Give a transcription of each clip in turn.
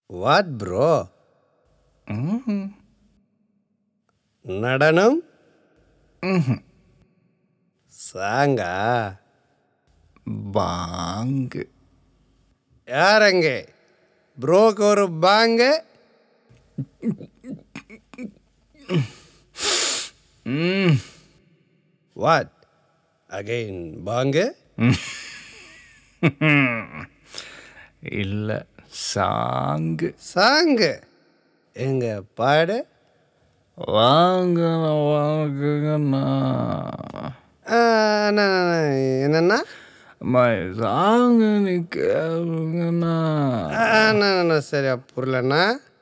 What bro நடனம் சாங்கா பாங்கு யாரங்க ப்ரோக்கு ஒரு பாங்க வாட் அகைன் பாங்க இல்லை சாங்கு சாங்கு எங்க பாடு வாங்க வாங்குங்கண்ணா ஆ, அண்ணா, அண்ணா, என்னண்ணா மை சாங்கு நீ கேளுங்கண்ணா ஆ, அண்ணா, அண்ணா, சரியா புரியலண்ணா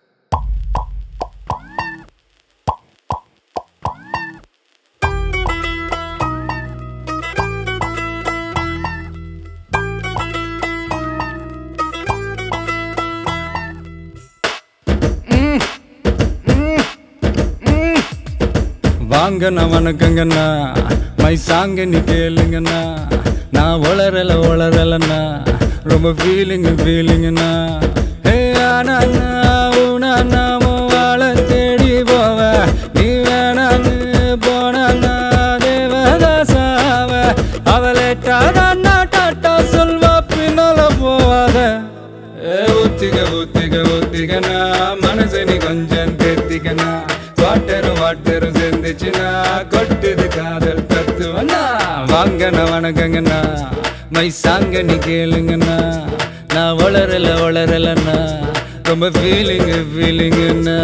வாங்கண்ணா வணக்கங்கண்ணா மை சாங்க நீ கேளுங்கண்ணா நான் வளரல வளரலண்ணா ரொம்ப ஃபீலிங் ஃபீலிங்கண்ணா ஹே ஆனா உனா நாம வாழ தேடி போவ நீ வேணான்னு போனா தேவதாசாவ அவளேட்டாடா டாட்டா சொல்வா பின்னால போவாத ஏ ஊத்திக ஊத்திக ஊத்திகனா மனசு நீ கொஞ்சம் தேத்திக்கனா வாட்டரும் வாட்டரும் சேர்ந்துச்சுனா கொட்டுது காதல் தத்துவனா வாங்கண்ணா வணக்கங்கண்ணா மை சாங்க நீ கேளுங்கண்ணா நான் வளரல வளரலண்ணா ரொம்ப ஃபீலிங் ஃபீலிங்கண்ணா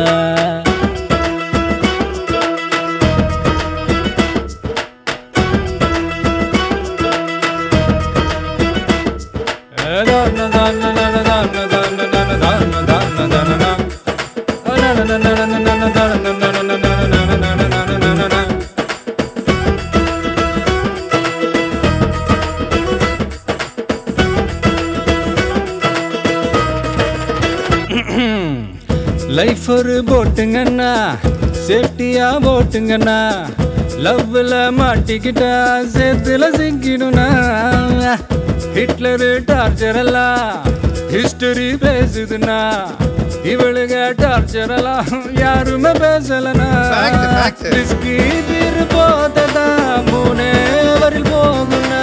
லைஃப் ஒரு போட்டுங்கண்ணா சேஃப்டியா போட்டுங்கண்ணா லவ்ல மாட்டிக்கிட்டா சேத்துல சிக்கிடுனா ஹிட்லரு டார்ச்சர் எல்லாம் ஹிஸ்டரி பேசுதுன்னா இவளுங்க டார்ச்சர் எல்லாம் யாருமே பேசலனா Fact, fact. ரிஸ்கி தீர் போததா மூணே வரில் போகுனா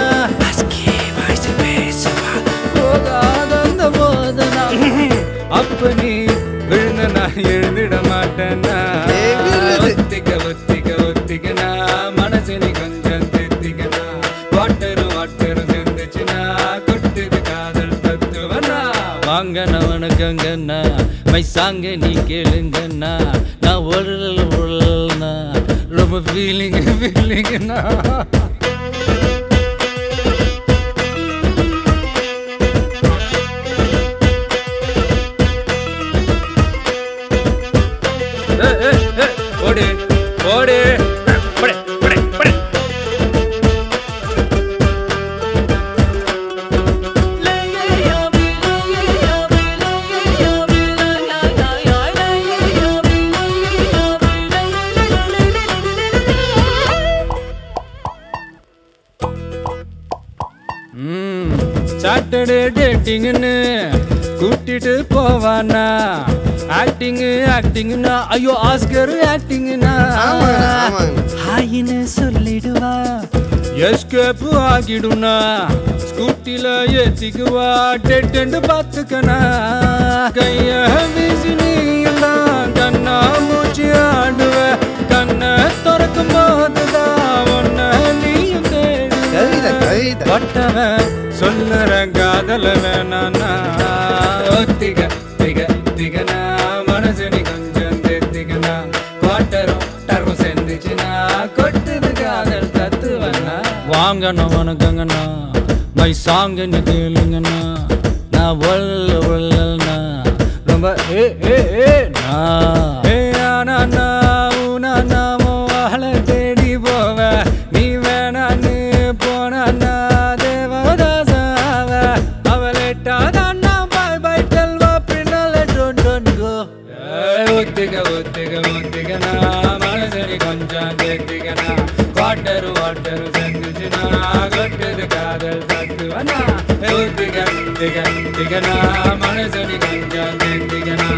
போகாத அந்த போதனா அப்ப நீ விழுந்த நான் எழுந்திட மாட்டேன்னா எகிறது? ஒத்திக்க ஒத்திக்க ஒத்திக்கனா மனசு நீ கொஞ்சம் திருத்திக்கனா வாட்டரும் வாட்டரும் சேர்ந்துச்சுன்னா கொட்டுது காதல் தத்துவனா வாங்கண்ணா வணக்கங்கண்ணா மை சாங்க நீ கேளுங்கண்ணா நான் உழல் உழல்னா ரொம்ப ஃபீலிங் ஃபீலிங்னா ஏய், ஏய், ஏய், ஓடு ஓடு படே, படே, படே. ம், சாட்டர்டே டேட்டிங்னு கூட்டிட்டு போவானா ஆக்டிங் ஆக்டிங்னா ஐயோ ஆஸ்கர் ஆக்டிங்னா ஆமாங்கண்ணா, ஆமாங்கண்ணா. ஹாயின்னு சொல்லிடுவா எஸ்கேப் ஆகிடுனா ஸ்கூட்டில ஏத்திக்குவா டெட்டு பார்த்துக்கனா கைய வீசி நீ எல்லாம் கண்ணா மூச்சு ஆடுவ கண்ணை திறக்கும் போதுதான் ஒன்ன நீயும் தேடுவ கவிதை கவிதை பட்டவன் சொல்லுற காதல வேணானா ஒத்திக திக திகனா மனசு நீ கொஞ்சம் தேத்திக்கனா குவாட்டரும் டரும் சேர்ந்துச்சுனா கொட்டுது காதல் தத்துவனா வாங்கண்ணா வணக்கங்கண்ணா மை சாங்க நீ கேளுங்கண்ணா நான் ஒல்ல ஒல்லண்ணா ரொம்ப ஏ ஏ ஏ நான் ஏ ஆனா நான் உனா நாம வாழ தேடி போவ நீ வேணான்னு போனா தேவதாசாவ அவளேட்டாதான் பாய் பாய் டெல்வா பின்னால டோன் டோன் கோ ஒத்திக ஒத்திக ஒத்திகனா மனசரி கொஞ்சம் தேத்திக்கனா வாட்டரு வாட்டரு செஞ்சுச்சுனா கொட்டுது காதல் தத்துவனா ஒத்திக திக திகனா மனசரி கொஞ்சம் தேத்திக்கனா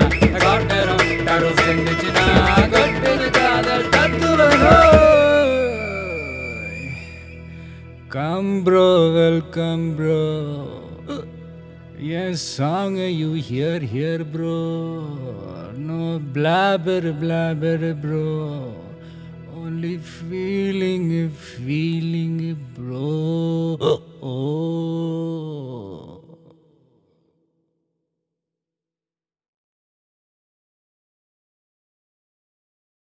கம் ப்ரோ வெல்கம் ப்ரோ என் song you hear hear bro no blabber blabber bro only feeling feeling bro